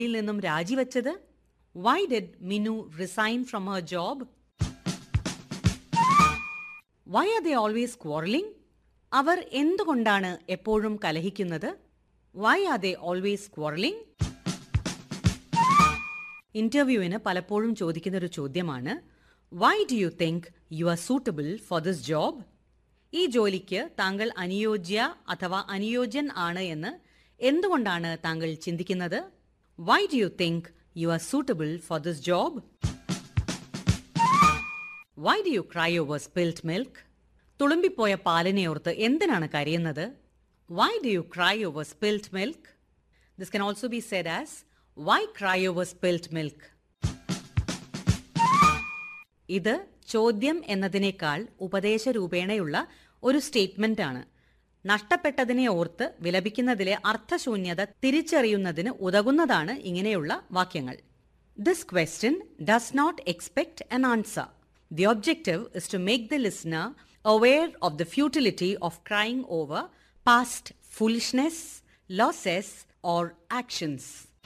ിൽ നിന്നും രാജിവെച്ചത് why did Minu resign from her job why are they always quarrelling അവർ എന്തുകൊണ്ടാണ് എപ്പോഴും കലഹിക്കുന്നത് why are they always quarrelling ഇന്റർവ്യൂവിന് പലപ്പോഴും ചോദിക്കുന്ന ഒരു ചോദ്യമാണ് why do you think you are suitable for this job ഈ ജോലിക്ക് താങ്കൾ അനുയോജ്യ അഥവാ അനുയോജ്യൻ ആണ് എന്ന് എന്തുകൊണ്ടാണ് താങ്കൾ ചിന്തിക്കുന്നത് why do you think you are suitable for this job why do you cry over spilt milk തുളുമ്പിപ്പോയ പാലിനെ ഓർത്ത് എന്തിനാണ് കരയുന്നത് why do you cry over spilt milk this can also be said as why cry over spilt milk ഇത് ചോദ്യം എന്നതിനേക്കാൾ ഉപദേശ രൂപേണയുള്ള ഒരു സ്റ്റേറ്റ്മെന്റ് ആണ് നഷ്ടപ്പെട്ടതിനെ ഓർത്ത് വിലപിക്കുന്നതിലെ അർത്ഥശൂന്യത തിരിച്ചറിയുന്നതിന് ഉതകുന്നതാണ് ഇങ്ങനെയുള്ള വാക്യങ്ങൾ this question does not expect an answer the objective is to make the listener aware of the futility of crying over past foolishness, losses, or actions.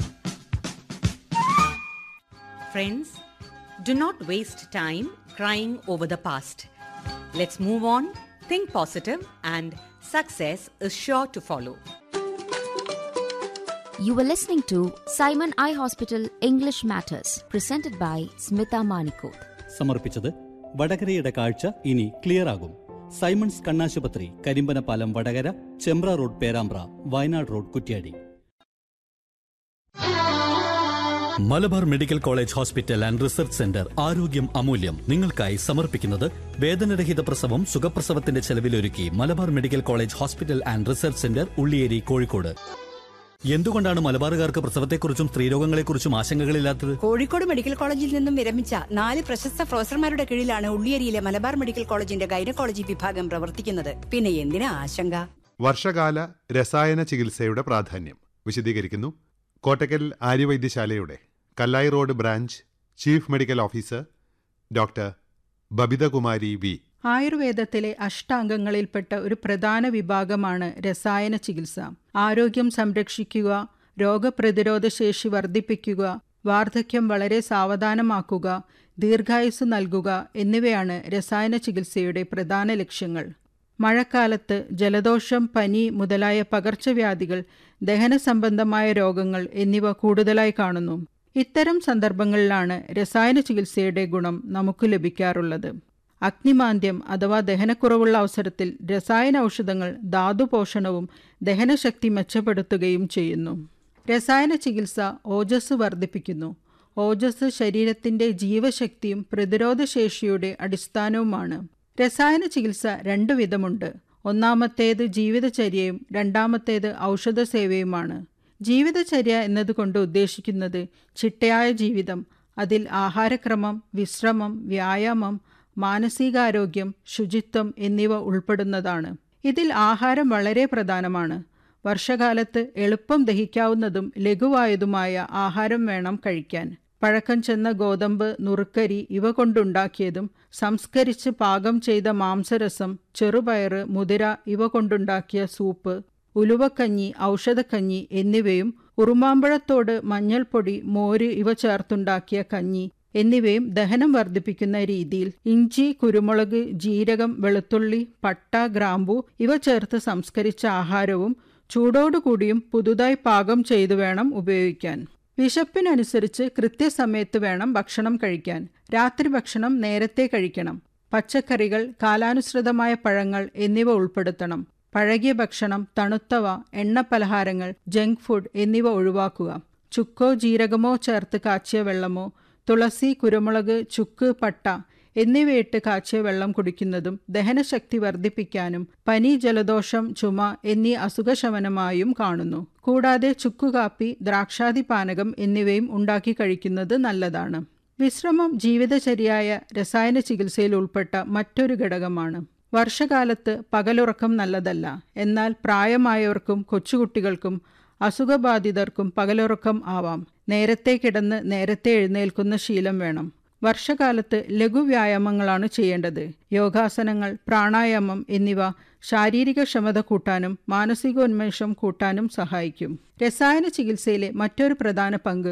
Friends, do not waste time crying over the past. Let's move on, think positive, and success is sure to follow. You were listening to Simon Eye Hospital English Matters, presented by Smita Manikoth. സമർപ്പിച്ചത് വടകരയുടെ കാഴ്ച ഇനി clear ആകും Simon's കണ്ണാശുപത്രി Karimpanapalam Vadakara Chembra road Perambra Wayanad road Kuttiady Malabar medical college hospital and research centre ആരോഗ്യം അമൂല്യം നിങ്ങൾക്കായി സമർപ്പിക്കുന്നത് വേദനരഹിത പ്രസവം സുഖപ്രസവത്തിന്റെ ചെലവിലൊരുക്കി Malabar medical college hospital and research centre Ulliyeri Kozhikode എന്തുകൊണ്ടാണ് മലബാറുകാർക്ക് പ്രസവത്തെക്കുറിച്ചും സ്ത്രീരോഗങ്ങളെക്കുറിച്ചും ആശങ്കകളില്ലാത്തത് കോഴിക്കോട് മെഡിക്കൽ കോളേജിൽ നിന്നും വിരമിച്ച നാല് പ്രശസ്ത പ്രൊഫസർമാരുടെ കീഴിലാണ് ഉള്ളിയേരിയിലെ മലബാർ മെഡിക്കൽ കോളേജിന്റെ ഗൈനക്കോളജി വിഭാഗം പ്രവർത്തിക്കുന്നത് പിന്നെ എന്തിനാ ആശങ്ക വർഷകാല രസായന ചികിത്സയുടെ പ്രാധാന്യം വിശദീകരിക്കുന്നു കോട്ടക്കൽ ആര്യവൈദ്യശാലയുടെ Kallai road branch chief medical officer doctor Babithakumari V ആയുർവേദത്തിലെ അഷ്ടാംഗങ്ങളിൽപ്പെട്ട ഒരു പ്രധാന വിഭാഗമാണ് രസായന ചികിത്സ ആരോഗ്യം സംരക്ഷിക്കുക രോഗപ്രതിരോധ ശേഷി വർദ്ധിപ്പിക്കുക വാർദ്ധക്യം വളരെ സാവധാനമാക്കുക ദീർഘായുസ് നൽകുക എന്നിവയാണ് രസായന ചികിത്സയുടെ പ്രധാന ലക്ഷ്യങ്ങൾ മഴക്കാലത്ത് ജലദോഷം പനി മുതലായ പകർച്ചവ്യാധികൾ ദഹന സംബന്ധമായ രോഗങ്ങൾ എന്നിവ കൂടുതലായി കാണുന്നു ഇത്തരം സന്ദർഭങ്ങളിലാണ് രസായന ചികിത്സയുടെ ഗുണം നമുക്ക് ലഭിക്കാറുള്ളത് അഗ്നിമാന്ദ്യം അഥവാ ദഹനക്കുറവുള്ള അവസരത്തിൽ രസായന ഔഷധങ്ങൾ ധാതുപോഷണവും ദഹനശക്തി മെച്ചപ്പെടുത്തുകയും ചെയ്യുന്നു രസായന ചികിത്സ ഓജസ് വർദ്ധിപ്പിക്കുന്നു ഓജസ് ശരീരത്തിന്റെ ജീവശക്തിയും പ്രതിരോധശേഷിയുടെ അടിസ്ഥാനവുമാണ് രസായന ചികിത്സ രണ്ടു വിധമുണ്ട് ഒന്നാമത്തേത് ജീവിതചര്യയും രണ്ടാമത്തേത് ഔഷധ സേവയുമാണ് ജീവിതചര്യ എന്നതുകൊണ്ട് ഉദ്ദേശിക്കുന്നത് ചിട്ടയായ ജീവിതം അതിൽ ആഹാരക്രമം വിശ്രമം വ്യായാമം മാനസികാരോഗ്യം ശുചിത്വം എന്നിവ ഉൾപ്പെടുന്നതാണ് ഇതിൽ ആഹാരം വളരെ പ്രധാനമാണ് വർഷകാലത്ത് എളുപ്പം ദഹിക്കാവുന്നതും ലഘുവായതുമായ ആഹാരം വേണം കഴിക്കാൻ പഴക്കം ചെന്ന ഗോതമ്പ് നുറുക്കരി ഇവ കൊണ്ടുണ്ടാക്കിയതും സംസ്കരിച്ച് പാകം ചെയ്ത മാംസരസം ചെറുപയറ് മുതിര ഇവ കൊണ്ടുണ്ടാക്കിയ സൂപ്പ് ഉലുവക്കഞ്ഞി ഔഷധക്കഞ്ഞി എന്നിവയും ഉറുമാമ്പഴത്തോട് മഞ്ഞൾപ്പൊടി മോര് ഇവ ചേർത്തുണ്ടാക്കിയ കഞ്ഞി എന്നിവയും ദഹനം വർദ്ധിപ്പിക്കുന്ന രീതിയിൽ ഇഞ്ചി കുരുമുളക് ജീരകം വെളുത്തുള്ളി പട്ട ഗ്രാമ്പു ഇവ ചേർത്ത് സംസ്കരിച്ച ആഹാരവും ചൂടോടുകൂടിയും പുതുതായി പാകം ചെയ്തു വേണം ഉപയോഗിക്കാൻ വിശപ്പിനനുസരിച്ച് കൃത്യസമയത്ത് വേണം ഭക്ഷണം കഴിക്കാൻ രാത്രി ഭക്ഷണം നേരത്തെ കഴിക്കണം പച്ചക്കറികൾ കാലാനുസൃതമായ പഴങ്ങൾ എന്നിവ ഉൾപ്പെടുത്തണം പഴകിയ ഭക്ഷണം തണുത്തവ എണ്ണപ്പലഹാരങ്ങൾ ജങ്ക് ഫുഡ് എന്നിവ ഒഴിവാക്കുക ചുക്കോ ജീരകമോ ചേർത്ത് കാച്ചിയ വെള്ളമോ തുളസി കുരുമുളക് ചുക്ക് പട്ട എന്നിവയിട്ട് കാച്ചിയ വെള്ളം കുടിക്കുന്നതും ദഹനശക്തി വർദ്ധിപ്പിക്കാനും പനി ജലദോഷം ചുമ എന്നീ അസുഖശമനമായും കാണുന്നു കൂടാതെ ചുക്കുകാപ്പി ദ്രാക്ഷാതി പാനകം എന്നിവയും ഉണ്ടാക്കി കഴിക്കുന്നത് നല്ലതാണ് വിശ്രമം ജീവിതചര്യായ രസായന ചികിത്സയിൽ ഉൾപ്പെട്ട മറ്റൊരു ഘടകമാണ് വർഷകാലത്ത് പകലുറക്കം നല്ലതല്ല എന്നാൽ പ്രായമായവർക്കും കൊച്ചുകുട്ടികൾക്കും അസുഖബാധിതർക്കും പകലുറക്കം ആവാം നേരത്തെ കിടന്ന് നേരത്തെ എഴുന്നേൽക്കുന്ന ശീലം വേണം വർഷകാലത്ത് ലഘുവ്യായാമങ്ങളാണ് ചെയ്യേണ്ടത് യോഗാസനങ്ങൾ പ്രാണായാമം എന്നിവ ശാരീരിക ക്ഷമത കൂട്ടാനും മാനസികോന്മേഷം കൂട്ടാനും സഹായിക്കും രസായന ചികിത്സയിലെ മറ്റൊരു പ്രധാന പങ്ക്